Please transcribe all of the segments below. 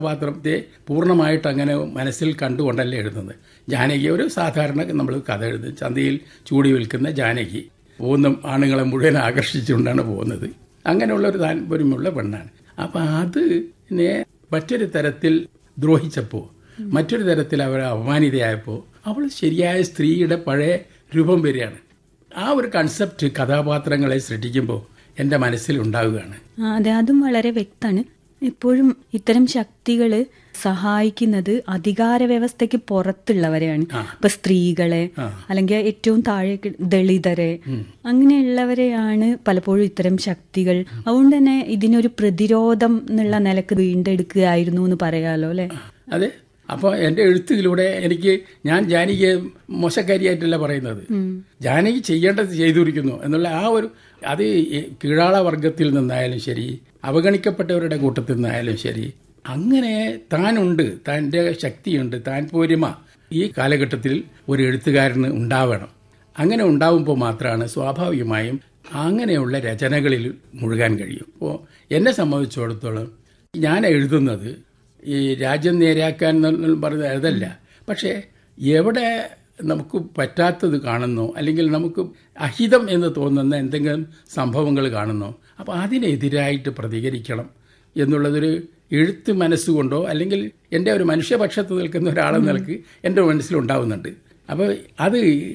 കഥാപാത്രത്തെ പൂർണ്ണമായിട്ട് അങ്ങനെ മനസ്സിൽ കണ്ടുകൊണ്ടല്ല എഴുതുന്നത് ജാനകി ഒരു സാധാരണ നമ്മൾ കഥ എഴുതും ചന്തയിൽ ചൂടി വിൽക്കുന്ന ജാനകി പോകുന്ന ആണുങ്ങളെ മുഴുവൻ ആകർഷിച്ചുകൊണ്ടാണ് പോകുന്നത് അങ്ങനെയുള്ള ഒരു താല്പര്യമുള്ള പെണ്ണാണ് അപ്പൊ അതിനെ മറ്റൊരു തരത്തിൽ ദ്രോഹിച്ചപ്പോൾ മറ്റൊരു തരത്തിൽ അവർ അപമാനിതയായപ്പോൾ അവൾ ശരിയായ സ്ത്രീയുടെ പഴയ രൂപം വരികയാണ് ആ ഒരു കൺസെപ്റ്റ് കഥാപാത്രങ്ങളെ സൃഷ്ടിക്കുമ്പോൾ എൻ്റെ മനസ്സിൽ ഉണ്ടാവുകയാണ് ആ, അതെ അതും വളരെ വ്യക്തമാണ് എപ്പോഴും ഇത്തരം ശക്തികള് സഹായിക്കുന്നത് അധികാര വ്യവസ്ഥയ്ക്ക് പുറത്തുള്ളവരെയാണ് ഇപ്പൊ സ്ത്രീകളെ അല്ലെങ്കിൽ ഏറ്റവും താഴെ കി- ദളിതരെ അങ്ങനെയുള്ളവരെയാണ് പലപ്പോഴും ഇത്തരം ശക്തികൾ അതുകൊണ്ട് തന്നെ ഇതിനൊരു പ്രതിരോധം എന്നുള്ള നിലക്ക് വീണ്ടെടുക്കുകയായിരുന്നു എന്ന് പറയാലോ അല്ലെ അതെ അപ്പോൾ എൻ്റെ എഴുത്തിലൂടെ എനിക്ക് ഞാൻ ജാനകിയെ മോശക്കാരിയായിട്ടല്ല പറയുന്നത് ജാനകി ചെയ്യേണ്ടത് ചെയ്തിരിക്കുന്നു എന്നുള്ള ആ ഒരു അത് ഈ കീഴാള വർഗത്തിൽ നിന്നായാലും ശരി അവഗണിക്കപ്പെട്ടവരുടെ കൂട്ടത്തിൽ നിന്നായാലും ശരി അങ്ങനെ താനുണ്ട് തൻ്റെ ശക്തിയുണ്ട് താൻ പോരിമ ഈ കാലഘട്ടത്തിൽ ഒരു എഴുത്തുകാരന് ഉണ്ടാവണം അങ്ങനെ ഉണ്ടാവുമ്പോൾ മാത്രമാണ് സ്വാഭാവികമായും അങ്ങനെയുള്ള രചനകളിൽ മുഴുകാൻ കഴിയും അപ്പോൾ എന്നെ സംബന്ധിച്ചിടത്തോളം ഞാൻ എഴുതുന്നത് ഈ രാജ്യം നേരെയാക്കാൻ എന്ന് പറയുന്നത് അതല്ല പക്ഷേ എവിടെ നമുക്ക് പറ്റാത്തത് കാണുന്നു അല്ലെങ്കിൽ നമുക്ക് അഹിതം എന്ന് തോന്നുന്ന എന്തെങ്കിലും സംഭവങ്ങൾ കാണുന്നു അപ്പോൾ അതിനെതിരായിട്ട് പ്രതികരിക്കണം എന്നുള്ളതൊരു എഴുത്ത് മനസ്സുകൊണ്ടോ അല്ലെങ്കിൽ എൻ്റെ ഒരു മനുഷ്യപക്ഷത്ത് നിൽക്കുന്ന ഒരാളെന്ന നിലക്ക് എൻ്റെ മനസ്സിലുണ്ടാവുന്നുണ്ട് അപ്പോൾ അത്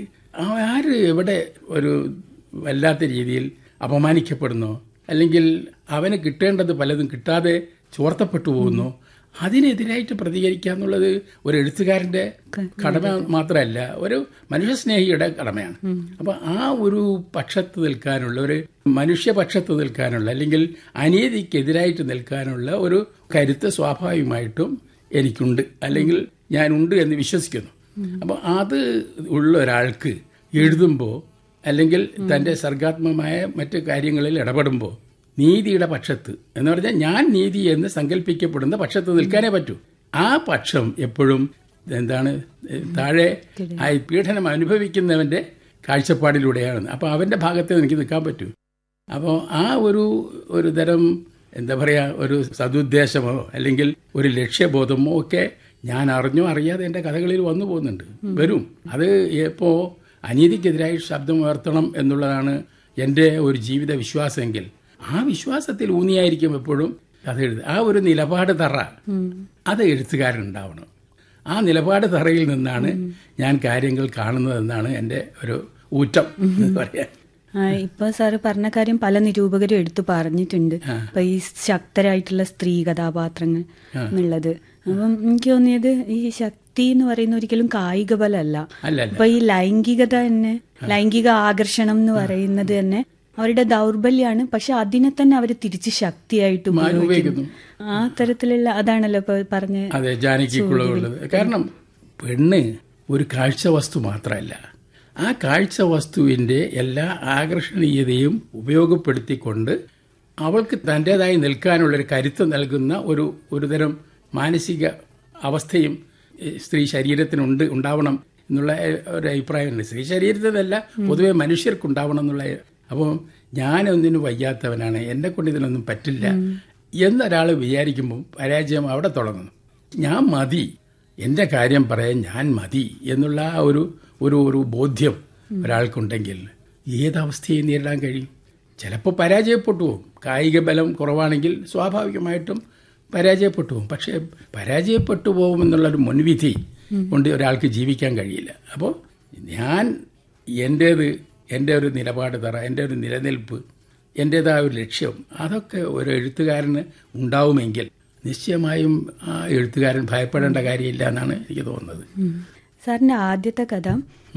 ആര് എവിടെ ഒരു വല്ലാത്ത രീതിയിൽ അപമാനിക്കപ്പെടുന്നു അല്ലെങ്കിൽ അവന് കിട്ടേണ്ടത് പലതും കിട്ടാതെ ചോർത്തപ്പെട്ടു പോകുന്നു അതിനെതിരായിട്ട് പ്രതികരിക്കുക എന്നുള്ളത് ഒരു എഴുത്തുകാരന്റെ കടമ മാത്രമല്ല ഒരു മനുഷ്യസ്നേഹിയുടെ കടമയാണ് അപ്പൊ ആ ഒരു പക്ഷത്ത് നിൽക്കാനുള്ള ഒരു മനുഷ്യപക്ഷത്ത് നിൽക്കാനുള്ള അല്ലെങ്കിൽ അനീതിക്കെതിരായിട്ട് നിൽക്കാനുള്ള ഒരു കരുത്ത് സ്വാഭാവികമായിട്ടും എനിക്കുണ്ട് അല്ലെങ്കിൽ ഞാനുണ്ട് എന്ന് വിശ്വസിക്കുന്നു അപ്പൊ അത് ഉള്ള ഒരാൾക്ക് എഴുതുമ്പോൾ അല്ലെങ്കിൽ തന്റെ സർഗാത്മകമായ മറ്റു കാര്യങ്ങളിൽ ഇടപെടുമ്പോൾ നീതിയുടെ പക്ഷത്ത് എന്ന് പറഞ്ഞാൽ ഞാൻ നീതി എന്ന് സങ്കല്പിക്കപ്പെടുന്ന പക്ഷത്ത് നിൽക്കാനേ പറ്റൂ ആ പക്ഷം എപ്പോഴും എന്താണ് താഴെ ആ പീഡനം അനുഭവിക്കുന്നവന്റെ കാഴ്ചപ്പാടിലൂടെയാണ് അപ്പോൾ അവന്റെ ഭാഗത്ത് എനിക്ക് നിൽക്കാൻ പറ്റൂ അപ്പോൾ ആ ഒരു ഒരു തരം എന്താ പറയാ ഒരു സതുദ്ദേശമോ അല്ലെങ്കിൽ ഒരു ലക്ഷ്യബോധമോ ഒക്കെ ഞാൻ അറിഞ്ഞോ അറിയാതെ എൻ്റെ കഥകളിൽ വന്നു പോകുന്നുണ്ട് വരും അത് എപ്പോ അനീതിക്കെതിരായി ശബ്ദമുയർത്തണം എന്നുള്ളതാണ് എൻ്റെ ഒരു ജീവിത വിശ്വാസമെങ്കിൽ ആ വിശ്വാസത്തിൽ ഊന്നിയായിരിക്കും എപ്പോഴും കഥ എഴുതുക ആ ഒരു നിലപാട് തറ അത് എഴുത്തുകാരനുണ്ടാവണം ആ നിലപാട് തറയിൽ നിന്നാണ് ഞാൻ കാര്യങ്ങൾ കാണുന്നതെന്നാണ് എൻ്റെ ഒരു ഊറ്റം എന്ന് പറയാൻ ആ, ഇപ്പൊ സാറ് പറഞ്ഞ കാര്യം പല നിരൂപകരും എടുത്തു പറഞ്ഞിട്ടുണ്ട് ഇപ്പൊ ഈ ശക്തരായിട്ടുള്ള സ്ത്രീ കഥാപാത്രങ്ങൾ എന്നുള്ളത് അപ്പം എനിക്ക് തോന്നിയത് ഈ ശക്തി എന്ന് പറയുന്ന ഒരിക്കലും കായിക ബലമല്ല അല്ല അല്ല ഇപ്പൊ ഈ ലൈംഗികത തന്നെ ലൈംഗിക ആകർഷണം എന്ന് പറയുന്നത് തന്നെ അവരുടെ ദൗർബല്യമാണ് പക്ഷെ അതിനെ തന്നെ അവർ തിരിച്ച് ശക്തിയായിട്ട് ഉപയോഗിക്കുന്നു ആ തരത്തിലുള്ള അതാണല്ലോ ഇപ്പൊ പറഞ്ഞ അതെ ജാനകിക്കുള്ളത് കാരണം പെണ്ണ് ഒരു കാഴ്ച വസ്തു മാത്രമല്ല ആ കാഴ്ച വസ്തുവിന്റെ എല്ലാ ആകർഷണീയതയും ഉപയോഗപ്പെടുത്തിക്കൊണ്ട് അവൾക്ക് തൻ്റെതായി നിൽക്കാനുള്ള ഒരു കരുത്ത് നൽകുന്ന ഒരു ഒരുതരം മാനസിക അവസ്ഥയും ഈ സ്ത്രീ ശരീരത്തിനുണ്ട് ഉണ്ടാവണം എന്നുള്ള ഒരു അഭിപ്രായമുണ്ട് സ്ത്രീ ശരീരത്തിനല്ല പൊതുവെ മനുഷ്യർക്കുണ്ടാവണം എന്നുള്ള അപ്പോൾ ഞാനൊന്നിനും വയ്യാത്തവനാണ് എന്നെ കൊണ്ട് ഇതിനൊന്നും പറ്റില്ല എന്നൊരാൾ വിചാരിക്കുമ്പോൾ പരാജയം അവിടെ തുടങ്ങുന്നു ഞാൻ മതി എൻ്റെ കാര്യം പറയാൻ ഞാൻ മതി എന്നുള്ള ആ ഒരു ഒരു ഒരു ബോധ്യം ഒരാൾക്കുണ്ടെങ്കിൽ ഏതവസ്ഥയെ നേരിടാൻ കഴിയും ചിലപ്പോൾ പരാജയപ്പെട്ടു പോകും കായിക ബലം കുറവാണെങ്കിൽ സ്വാഭാവികമായിട്ടും പരാജയപ്പെട്ടു പോകും പക്ഷേ പരാജയപ്പെട്ടു പോകുമെന്നുള്ളൊരു മുൻവിധി കൊണ്ട് ഒരാൾക്ക് ജീവിക്കാൻ കഴിയില്ല അപ്പോൾ ഞാൻ എൻ്റേത് എൻ്റെ ഒരു നിലപാട് തറ എൻ്റെ ഒരു നിലനിൽപ്പ് എൻ്റേതായ ഒരു ലക്ഷ്യം അതൊക്കെ ഒരു എഴുത്തുകാരന് ഉണ്ടാവുമെങ്കിൽ നിശ്ചയമായും ആ എഴുത്തുകാരൻ ഭയപ്പെടേണ്ട കാര്യമില്ല എന്നാണ് എനിക്ക് തോന്നുന്നത് സാറിന്റെ ആദ്യത്തെ കഥ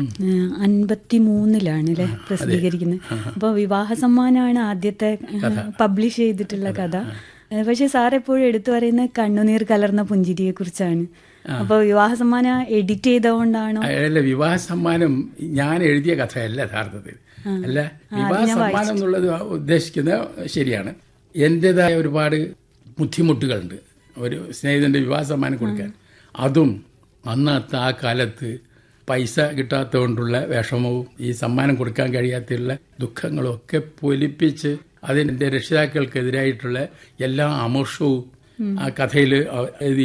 അൻപത്തി മൂന്നിലാണ് അല്ലെ പ്രസിദ്ധീകരിക്കുന്നത് അപ്പൊ വിവാഹ സമ്മാനമാണ് ആദ്യത്തെ പബ്ലിഷ് ചെയ്തിട്ടുള്ള കഥ ഏഹ് പക്ഷെ സാർ എപ്പോഴും എടുത്തു പറയുന്നത് കണ്ണുനീർ കലർന്ന പുഞ്ചിരിയെ കുറിച്ചാണ് അപ്പൊ വിവാഹ സമ്മാനം എഡിറ്റ് ചെയ്തുകൊണ്ടാണോ അല്ല വിവാഹ സമ്മാനം ഞാൻ എഴുതിയ കഥയല്ല യഥാർത്ഥത്തിൽ അല്ല വിവാഹ സമ്മാനം എന്നുള്ളത് ഉദ്ദേശിക്കുന്നത് ശരിയാണ് എൻ്റെതായ ഒരുപാട് ബുദ്ധിമുട്ടുകളുണ്ട് ഒരു സ്നേഹിതന്റെ വിവാഹ സമ്മാനം കൊടുക്കാൻ അതും അന്നത്തെ ആ കാലത്ത് പൈസ കിട്ടാത്തതുകൊണ്ടുള്ള വിഷമവും ഈ സമ്മാനം കൊടുക്കാൻ കഴിയാത്തുള്ള ദുഃഖങ്ങളും ഒക്കെ പൊലിപ്പിച്ച് അതിൻ്റെ രക്ഷിതാക്കൾക്കെതിരായിട്ടുള്ള എല്ലാ അമർഷവും ആ കഥയിൽ എഴുതി